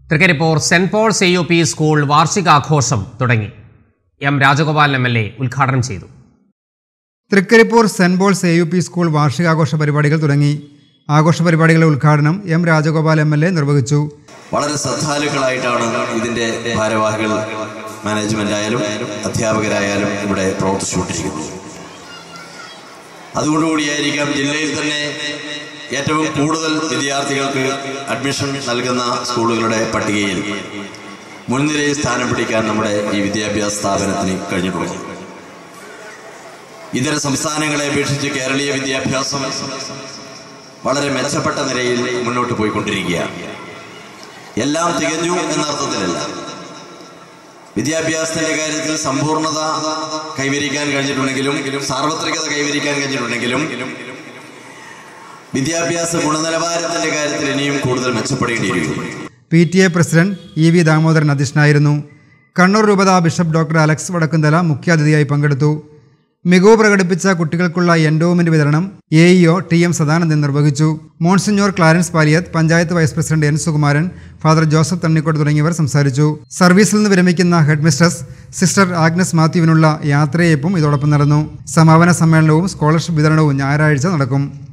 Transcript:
തൃക്കരിപ്പൂർ സെന്റ് Paul's A U P school വാർഷികാഘോഷം തുടങ്ങി M Rajagopalan M L A ഉദ്ഘാടനം ചെയ്തു തൃക്കരിപ്പൂർ സെന്റ് Paul's A U P school വാർഷികാഘോഷ പരിപാടികൾ തുടങ്ങി ആഘോഷ പരിപാടികളുടെ ഉദ്ഘാടനം M Rajagopal M L A നിർവഹിച്ചു വളരെ ശ്രദ്ധാലുക്കളായിട്ടാണ് ഇതിന്റെ ഭാരവാഹികൾ മാനേജ്മെന്റ് ആയാലും അധ്യാപകരായാലും ഇവിടെ പ്രവർത്തിച്ചുകൊണ്ടിരിക്കുന്നത് അതുകൊണ്ടുകൂടിയായിരിക്കാം ജില്ലയിൽ തന്നെ ഏറ്റവും കൂടുതൽ വിദ്യാർത്ഥികൾക്ക് അഡ്മിഷൻ നൽകുന്ന സ്കൂളുകളുടെ പട്ടികയിൽ മുൻനിരയിൽ സ്ഥാനം പിടിക്കാൻ നമ്മുടെ ഈ വിദ്യാഭ്യാസ സ്ഥാപനത്തിന് കഴിഞ്ഞിട്ടുള്ളത് ഇതര സംസ്ഥാനങ്ങളെ അപേക്ഷിച്ച് കേരളീയ വിദ്യാഭ്യാസം വളരെ മെച്ചപ്പെട്ട നിലയിൽ മുന്നോട്ട് പോയിക്കൊണ്ടിരിക്കുകയാണ് എല്ലാം തികഞ്ഞു എന്ന അർത്ഥത്തിലല്ല വിദ്യാഭ്യാസത്തിന്റെ കാര്യത്തിൽ സമ്പൂർണത കൈവരിക്കാൻ കഴിഞ്ഞിട്ടുണ്ടെങ്കിലും സാർവത്രികത കൈവരിക്കാൻ കഴിഞ്ഞിട്ടുണ്ടെങ്കിലും വിദ്യാഭ്യാസ ഗുണനിലവാരത്തിന്റെ കാര്യത്തിൽ ഇനിയും കൂടുതൽ മെച്ചപ്പെടേണ്ടിയിരിക്കുന്നു P T A president E V Damodaran അധ്യക്ഷനായിരുന്നു കണ്ണൂർ രൂപത ബിഷപ്പ് ഡോക്ടർ അലക്സ് വടക്കുന്തല മുഖ്യാതിഥിയായി പങ്കെടുത്തു മികവ് പ്രകടിപ്പിച്ച കുട്ടികൾക്കുള്ള എൻഡോമെന്റ് വിതരണം A E O T M Sadanandan നിർവഹിച്ചു monsignor Clarence Paliyath panchayat vice president N Sukumaran father Joseph Thannikode തുടങ്ങിയവർ സംസാരിച്ചു സർവീസിൽ നിന്ന് വിരമിക്കുന്ന ഹെഡ് മിസ്ട്രസ് സിസ്റ്റർ ആഗ്നസ് മാത്യുവിനുള്ള യാത്രയയപ്പും ഇതോടൊപ്പം നടന്നു സമാപന സമ്മേളനവും സ്കോളർഷിപ്പ് വിതരണവും ഞായറാഴ്ച നടക്കും